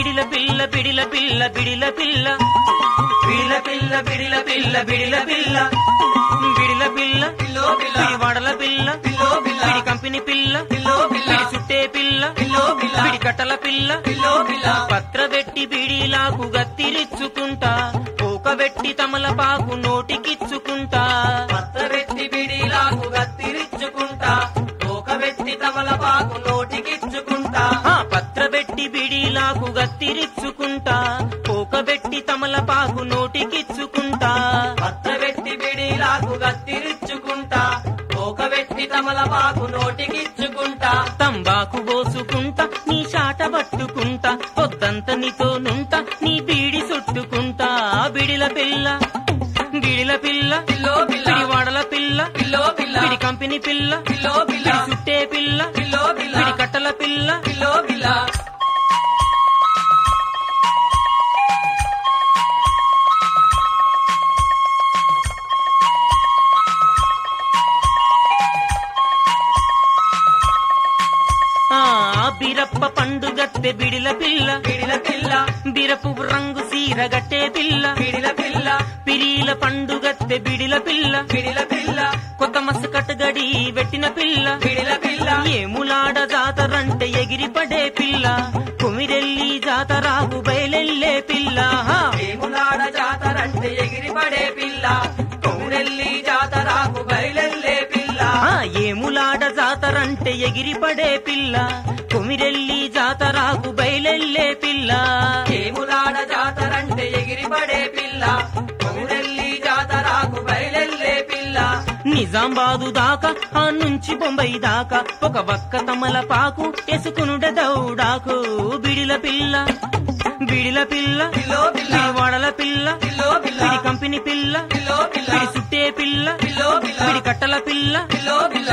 బిడిల పిల్ల బిడిల పిల్ల బిడిల పిల్ల బిడిల పిల్ల బిడిల పిల్ల బిడిల పిల్ల బిడిల పిల్ల పిల్లో పిల్ల బిడి వడల పిల్ల పిల్లో పిల్ల బిడి కంపెనీ పిల్ల పిల్లో పిల్ల బిడి చుట్టే పిల్ల పిల్లో పిల్ల బిడి కట్టల పిల్ల పిల్లో పిల్ల పత్రబెట్టి బిడిలాకు గత్తిరిచ్చుకుంటా పోకబెట్టి తమలపాకు నోటికిచ్చుకుంటా పత్రవెత్తి బిడిలాకు గత్తిరిచ్చుకుంటా తోకబెట్టి తమలపాకు నోటికిచ్చుకుంటా ఆ పత్రబెట్టి బిడిలాకు గత్తిరిచ్చుకుంటా పోకబెట్టి తమలపాకు నోటికిచ్చుకుంటా పత్రవెత్తి బిడిలాకు గత్తిరిచ్చుకుంటా తోకబెట్టి తమలపాకు నోటికిచ్చుకుంటా తంబాకు పోసుకుంటా నీ చాట పట్టుకుంటా పొద్దంత నీతోనుంటా నీ బీడి చుట్టుకుంటా బిడిల పిల్ల బిడిల పిల్ల పిల్లో పిల్ల బిడి వాడల పిల్ల పిల్లో పిల్ల బిడి కంపెనీ పిల్ల పిల్లో పిల్ల బిడి చుట్టే పిల్ల పిల్లో పిల్ల బిడి కట్టల పిల్ల పిల్లో పిల్ల ఆ బిరప్ప పండుగత్తె బిడిల పిల్ల పిడిల పిల్ల బిరపు రంగు సీరగట్టే పిల్ల పిడిల పిల్ల పిరీల పండుగత్తె బిడిల పిల్ల పిడిల పిల్ల కొత్త మసకట్ గడి పెట్టిన పిల్ల పిడిల పిల్ల ఏములాడ జాతరంటే ఎగిరిపడే పిల్ల కుమిరెల్లి జాతరాకు బయలెల్లే పిల్ల హా! వేములాడ జాతరంటే ఎగిరిపడే పిల్ల కొమురెల్లి జాతరకు బయలెల్లే పిల్ల ఆ ఏములాడ జాతరంటే ఎగిరిపడే పిల్ల కుమిరెల్లి జాతరాకు బయలెల్లే పిల్ల వేములాడ జాతరంటే ఎగిరిపడే పిల్ల కొమురెల్లి జాతరకు బయలెల్లే పిల్ల నిజామాబాదు దాకా ఆ నుంచి బొంబాయి దాకా ఒక వక్క తమలపాకు ఎసుకునుడ దౌడాకు బిడిల పిల్ల బిడిల పిల్ల పిల్లో పిల్ల బిడి వాడల పిల్ల పిల్లో పిల్ల బిడి కంపెనీ పిల్ల పిల్లో పిల్ల బిడి చుట్టే పిల్ల పిల్లో పిల్ల బిడి కట్టల పిల్ల పిల్లో పిల్ల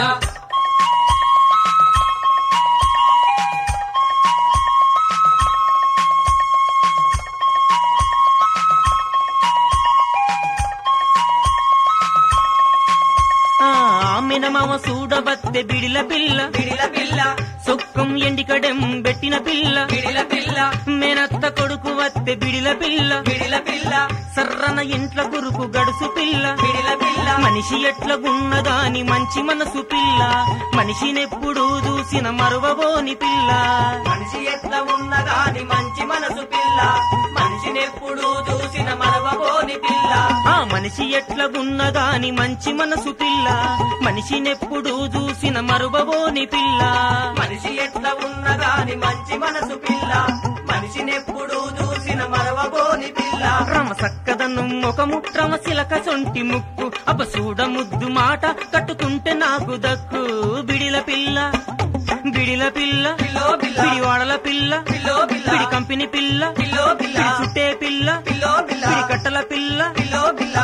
ఆ మినమామ సూడబత్తె బిడిల పిల్ల పిడిల పిల్ల సొక్కం ఎండికడెం పెట్టిన పిల్ల పిడిల పిల్ల మేనత్త కొడుకు వత్తె బిడిల పిల్ల పిడిల పిల్ల సర్రన ఇంట్ల కురుకు గడుసు పిల్ల పిడిల పిల్ల మనిషి ఎట్లగున్నదాని మంచి మనసు పిల్ల మనిషినెప్పుడు చూసిన మరువబోని పిల్ల మనిషి ఎట్లా ఉన్నగాని మంచి మనసు పిల్ల మనిషినెప్పుడు చూసిన మరవబోని పిల్ల ఆ మనిషి ఎట్లగున్నదాని మంచి మనసు పిల్ల మనిషినెప్పుడు చూసిన మరువబోని పిల్ల మనిషి ఎట్లా ఉన్నగాని మంచి మనసు పిల్ల మనిషినెప్పుడు చూసిన మరవబోని పిల్ల రమ సక్కదను ముఖము రమ సిలక సొంటి ముక్కు అప చూడ ముద్దు మాట కట్టుకుంటే నాకు దక్కు బిడిల పిల్ల బిడిల పిల్ల పిల్లో పిల్ల బిడి వాడల పిల్ల పిల్లో పిల్ల బిడి కంపెనీ పిల్ల పిల్లో పిల్ల బిడి చుట్టే పిల్ల పిల్లో పిల్ల బిడి కట్టల పిల్ల పిల్లో పిల్ల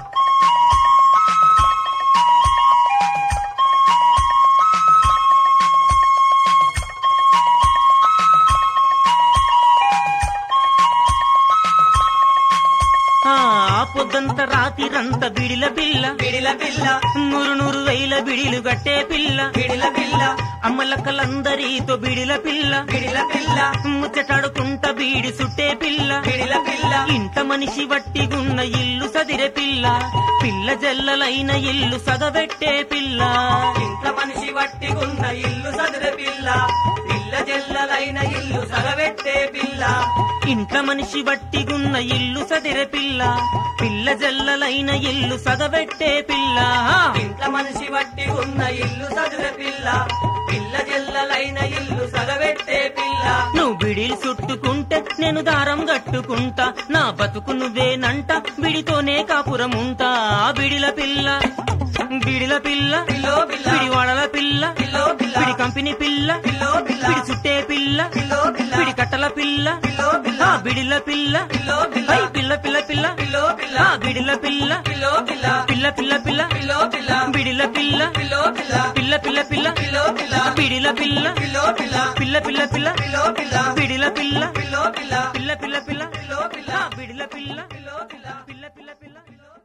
ఆ పొద్దంత రాతిరంత బిడిల పిల్ల పిడిల పిల్ల నూరు నూరు వేల బిడిలు గట్టే పిల్ల పిడిల పిల్ల అమ్మలక్కలందరితో బిడిల పిల్ల పిడిల పిల్ల ముచ్చటాడుకుంట బీడి సుట్టే పిల్ల పిడిల పిల్ల ఇంట మనిషి వట్టిగున్న ఇల్లు సదిరే పిల్ల పిల్ల జల్లలైన ఇల్లు సగబెట్టే పిల్ల ఇంట్లో మనిషి వట్టిగున్న ఇల్లు సదుర పిల్ల పిల్ల జల్లలైన ఇల్లు సగబెట్టే పిల్ల ఇంట్ల మనిషి వట్టిగున్న ఇల్లు సదిరే పిల్ల పిల్ల జల్లలైన ఇల్లు సగబెట్టే పిల్ల ఇంట్లో మనిషి వట్టిగున్న ఇల్లు సదుర పిల్ల పిల్ల జల్లలైన ఇల్లు సగబెట్టే పిల్ల నువ్వు బిడిలు చుట్టుకుంటే నేను దారం కట్టుకుంటా నా బతుకు నువ్వేనంట బిడితోనే కాపురం ఉంటా బిడిల పిల్ల బిడిల పిల్ల పిల్లో పిల్ల బిడి వాడల పిల్ల పిల్లో పిల్ల బిడి కంపెనీ పిల్ల పిల్లో పిల్ల బిడి చుట్టే పిల్ల పిల్లో పిల్ల బిడి కట్టల పిల్ల పిల్లో పిల్ల ఆ బిడిల పిల్ల పిల్లో పిల్ల ఐ పిల్ల పిల్ల పిల్ల పిల్లో పిల్ల ఆ బిడిల పిల్ల పిల్లో పిల్ల పిల్ల పిల్ల పిల్ల పిల్లో పిల్ల బిడిల పిల్ల పిల్లో పిల్ల పిల్ల పిల్ల పిల్ల పిల్లో పిల్ల బిడిల పిల్ల పిల్లో పిల్ల పిల్ల పిల్ల పిల్ల పిల్లో పిల్ల బిడిల పిల్ల పిల్లో పిల్ల పిల్ల పిల్ల పిల్ల పిల్లో పిల్ల ఆ బిడిల పిల్ల పిల్లో పిల్ల పిల్ల పిల్ల పిల్ల పిల్లో